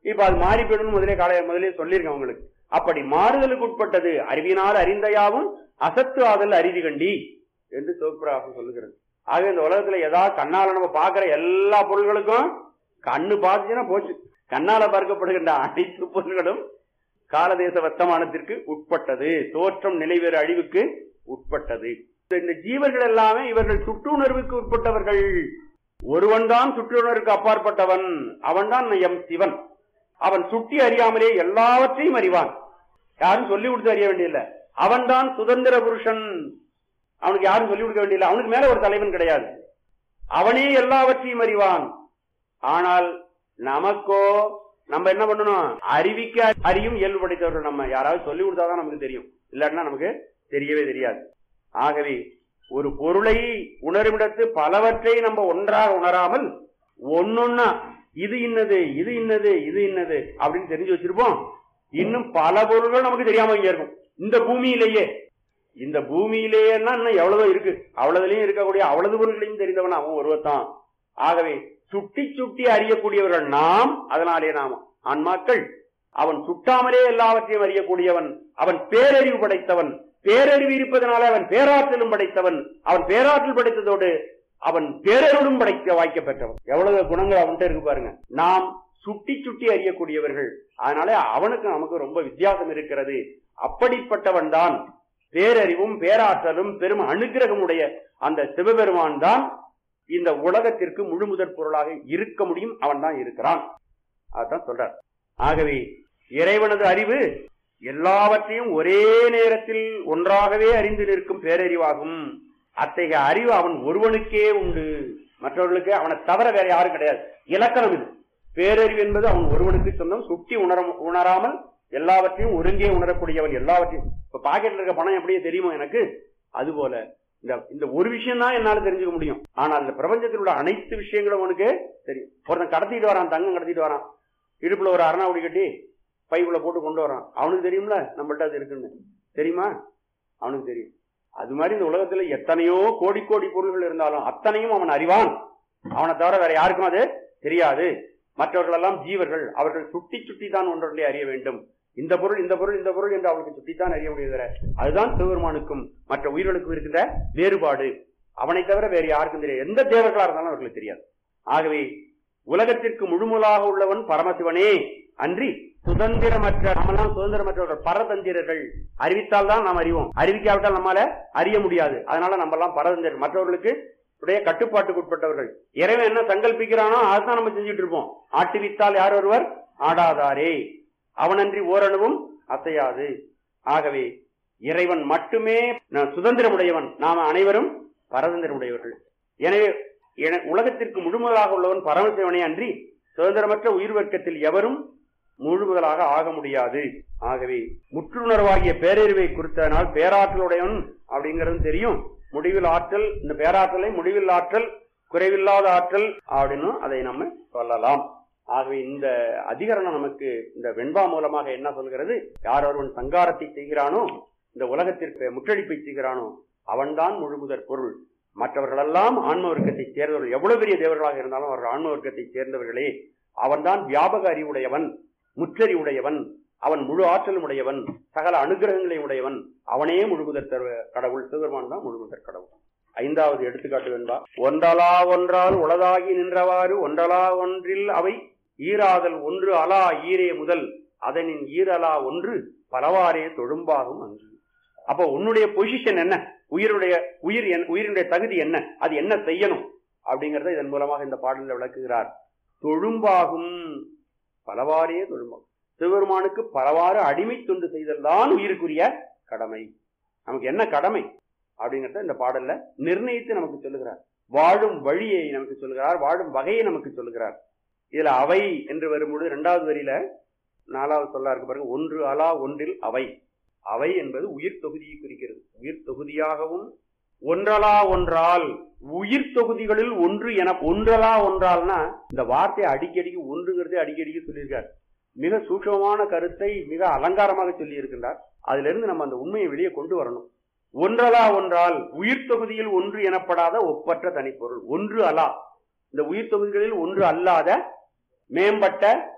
இப்ப அது மாறி போயிடும் முதலே காலை முதலே சொல்லியிருக்கேன் உங்களுக்கு அப்படி மாறுதலுக்கு உட்பட்டது அறிவினால் அறிந்தையாவும் அசத்து ஆதல் அரிதி கண்டி என்று சிவபிரகாசம் சொல்லுகிறது ஆக இந்த உலகத்துல ஏதாவது கண்ணால நம்ம பார்க்கிற எல்லா பொருள்களுக்கும் கண்ணு பார்த்துச்சுன்னா போச்சு கண்ணால பார்க்கப்படுகின்ற அனைத்து பொருள்களும் காலதேச வர்த்தமானத்திற்கு உட்பட்டது தோற்றம் நிலைவேறு அழிவுக்கு உட்பட்டது இந்த ஜீவர்கள் எல்லாமே இவர்கள் சுற்றுணர்வுக்கு உட்பட்டவர்கள் ஒருவன் தான் சுற்றுணர்வுக்கு அப்பாற்பட்டவன் அவன்தான் எம் சிவன் அவன் சுட்டி அறியாமலே எல்லாவற்றையும் அறிவான் யாரும் சொல்லி கொடுத்து அறிய வேண்டியதில்ல அவன்தான் சுதந்திர புருஷன் அவனுக்கு யாரும் சொல்லிக் கொடுக்க வேண்டியதில்லை அவனுக்கு மேல ஒரு தலைவன் கிடையாது அவனே எல்லாவற்றையும் அறிவான் ஆனால் நமக்கோ நம்ம என்ன பண்ணணும் அறிவிக்க அறியும் இயல்பு படைத்தவர்கள் நம்ம யாராவது சொல்லி கொடுத்தாதான் நமக்கு தெரியும் இல்லாட்டினா நமக்கு தெரியவே தெரியாது ஆகவே ஒரு பொருளை உணருமிடத்து பலவற்றை நம்ம ஒன்றாக உணராமல் ஒன்னொன்னா இது இன்னது இது இன்னது இது இன்னது அப்படின்னு தெரிஞ்சு வச்சிருப்போம் இன்னும் பல பொருள்கள் நமக்கு தெரியாம இங்க இருக்கும் இந்த பூமியிலேயே இந்த பூமியிலேயேன்னா இன்னும் எவ்வளவோ இருக்கு அவ்வளவுலயும் இருக்கக்கூடிய அவ்வளவு பொருள்களையும் தெரிந்தவன் அவன் ஒருவத்தான் ஆகவே சுட்டி சுட்டி அறியக்கூடியவர்கள் நாம் அதனாலே நாம் ஆன்மாக்கள் அவன் சுட்டாமலே எல்லாவற்றையும் அறியக்கூடியவன் அவன் பேரறிவு படைத்தவன் பேரறிவு இருப்பதனால அவன் பேராற்றலும் படைத்தவன் அவன் பேராற்றல் படைத்ததோடு அவன் பேரருளும் படைக்க வாய்க்க பெற்றவன் எவ்வளவு குணங்கள் அவன்கிட்ட இருக்கு பாருங்க நாம் சுட்டி சுட்டி அறியக்கூடியவர்கள் அதனால அவனுக்கு நமக்கு ரொம்ப வித்தியாசம் இருக்கிறது அப்படிப்பட்டவன் தான் பேரறிவும் பேராற்றலும் பெரும் அனுகிரகமுடைய அந்த சிவபெருமான் தான் இந்த உலகத்திற்கு முழு முதற் பொருளாக இருக்க முடியும் அவன் தான் இருக்கிறான் அதான் சொல்றார் ஆகவே இறைவனது அறிவு எல்லாவற்றையும் ஒரே நேரத்தில் ஒன்றாகவே அறிந்து நிற்கும் பேரறிவாகும் அத்தகைய அறிவு அவன் ஒருவனுக்கே உண்டு மற்றவர்களுக்கு அவனை தவிர வேற யாரும் கிடையாது இலக்கணம் இது பேரறிவு என்பது அவன் ஒருவனுக்கு சொந்தம் சுட்டி உணர உணராமல் எல்லாவற்றையும் ஒருங்கே உணரக்கூடியவன் எல்லாவற்றையும் இப்ப பாக்கெட்ல இருக்க பணம் எப்படியே தெரியுமோ எனக்கு அதுபோல இந்த இந்த ஒரு விஷயம் தான் என்னால தெரிஞ்சுக்க முடியும் ஆனால் இந்த பிரபஞ்சத்தில் உள்ள அனைத்து விஷயங்களும் அவனுக்கு தெரியும் ஒருத்தன் கடத்திட்டு வரான் தங்கம் கடத்திட்டு வரான் இடுப்புல ஒரு அரணாவடி கட்டி பைக்குள்ள போட்டு கொண்டு வரான் அவனுக்கு தெரியும்ல நம்மள்ட்ட அது இருக்குன்னு தெரியுமா அவனுக்கு தெரியும் அது மாதிரி இந்த உலகத்துல எத்தனையோ கோடி கோடி பொருள்கள் இருந்தாலும் அத்தனையும் அவன் அறிவான் அவனை தவிர வேற யாருக்கும் அது தெரியாது மற்றவர்கள் எல்லாம் ஜீவர்கள் அவர்கள் சுட்டி சுட்டி தான் ஒன்றொன்றை அறிய வேண்டும் இந்த பொருள் இந்த பொருள் இந்த பொருள் என்று அவளுக்கு சுட்டித்தான் அறிய முடியுது அதுதான் சிவபெருமானுக்கும் மற்ற உயிர்களுக்கும் இருக்கின்ற வேறுபாடு அவனை தவிர வேறு யாருக்கும் தெரியாது எந்த தேவர்களா இருந்தாலும் அவர்களுக்கு தெரியாது ஆகவே உலகத்திற்கு முழுமுலாக உள்ளவன் பரமசிவனே அன்றி சுதந்திரமற்ற நாமெல்லாம் சுதந்திரமற்றவர்கள் பரதந்திரர்கள் அறிவித்தால் தான் நாம் அறிவோம் அறிவிக்காவிட்டால் நம்மால அறிய முடியாது அதனால நம்ம எல்லாம் பரதந்திரர் மற்றவர்களுக்கு உடைய கட்டுப்பாட்டுக்கு உட்பட்டவர்கள் இறைவன் என்ன சங்கல்பிக்கிறானோ அதுதான் நம்ம செஞ்சுட்டு இருப்போம் ஆட்டுவித்தால் யார் ஒருவர் ஆடாதாரே அவனன்றி ஓரணுவும் அசையாது ஆகவே இறைவன் மட்டுமே சுதந்திரமுடையவன் நாம அனைவரும் பரதந்திரமுடையவர்கள் எனவே உலகத்திற்கு முழுமுதலாக உள்ளவன் பரமசிவனே அன்றி சுதந்திரமற்ற உயிர் வர்க்கத்தில் எவரும் முழுமுதலாக ஆக முடியாது ஆகவே முற்றுணர்வாகிய பேரறிவை குறித்தனால் பேராற்றலுடையவன் அப்படிங்கிறது தெரியும் முடிவில் ஆற்றல் இந்த பேராற்றலை முடிவில் ஆற்றல் குறைவில்லாத ஆற்றல் அப்படின்னு அதை நம்ம சொல்லலாம் ஆகவே இந்த அதிகரணம் நமக்கு இந்த வெண்பா மூலமாக என்ன சொல்கிறது யார் ஒருவன் சங்காரத்தை செய்கிறானோ இந்த உலகத்திற்கு முற்றடிப்பை செய்கிறானோ அவன்தான் முழுமுதற் பொருள் மற்றவர்களெல்லாம் ஆன்ம வர்க்கத்தை சேர்ந்தவர்கள் எவ்வளவு பெரிய தேவர்களாக இருந்தாலும் அவர்கள் ஆன்ம வர்க்கத்தை சேர்ந்தவர்களே அவன்தான் வியாபக அறிவுடையவன் முற்றறிவுடையவன் அவன் முழு ஆற்றலும் உடையவன் சகல அனுகிரகங்களை உடையவன் அவனே முழுமுதற் கடவுள் சிவபெருமான் தான் முழுமுதற் கடவுள் ஐந்தாவது எடுத்துக்காட்டு வேண்டா ஒன்றலா ஒன்றால் உளதாகி நின்றவாறு ஒன்றலா ஒன்றில் அவை ஈராதல் ஒன்று அலா ஈரே முதல் அதனின் ஈரலா ஒன்று பலவாரே தொழும்பாகும் அன்று அப்போ உன்னுடைய பொசிஷன் என்ன உயிருடைய உயிர் உயிரினுடைய தகுதி என்ன அது என்ன செய்யணும் அப்படிங்கறத இதன் மூலமாக இந்த பாடலில் விளக்குகிறார் தொழும்பாகும் பலவாரே தொழும்பாகும் சிவபெருமானுக்கு பலவாறு அடிமை தொண்டு செய்தல் தான் உயிருக்குரிய கடமை நமக்கு என்ன கடமை அப்படிங்கறத இந்த பாடல்ல நிர்ணயித்து நமக்கு சொல்லுகிறார் வாழும் வழியை நமக்கு சொல்லுகிறார் வாழும் வகையை நமக்கு சொல்லுகிறார் இதுல அவை என்று வரும்போது இரண்டாவது வரியில நாலாவது சொல்லா இருக்கு பாருங்க ஒன்று அலா ஒன்றில் அவை அவை என்பது உயிர் தொகுதியை குறிக்கிறது உயிர் தொகுதியாகவும் ஒன்றலா ஒன்றால் உயிர் தொகுதிகளில் ஒன்று என ஒன்றலா ஒன்றால்னா இந்த வார்த்தையை அடிக்கடிக்கு ஒன்றுங்கிறதே அடிக்கடிக்கு சொல்லியிருக்கார் மிக சூட்சமான கருத்தை மிக அலங்காரமாக சொல்லி இருக்கின்றார் அதுல இருந்து நம்ம அந்த உண்மையை வெளியே கொண்டு வரணும் ஒன்றலா ஒன்றால் உயிர் தொகுதியில் ஒன்று எனப்படாத ஒப்பற்ற தனிப்பொருள் ஒன்று அலா இந்த உயிர் தொகுதிகளில் ஒன்று அல்லாத மேம்பட்ட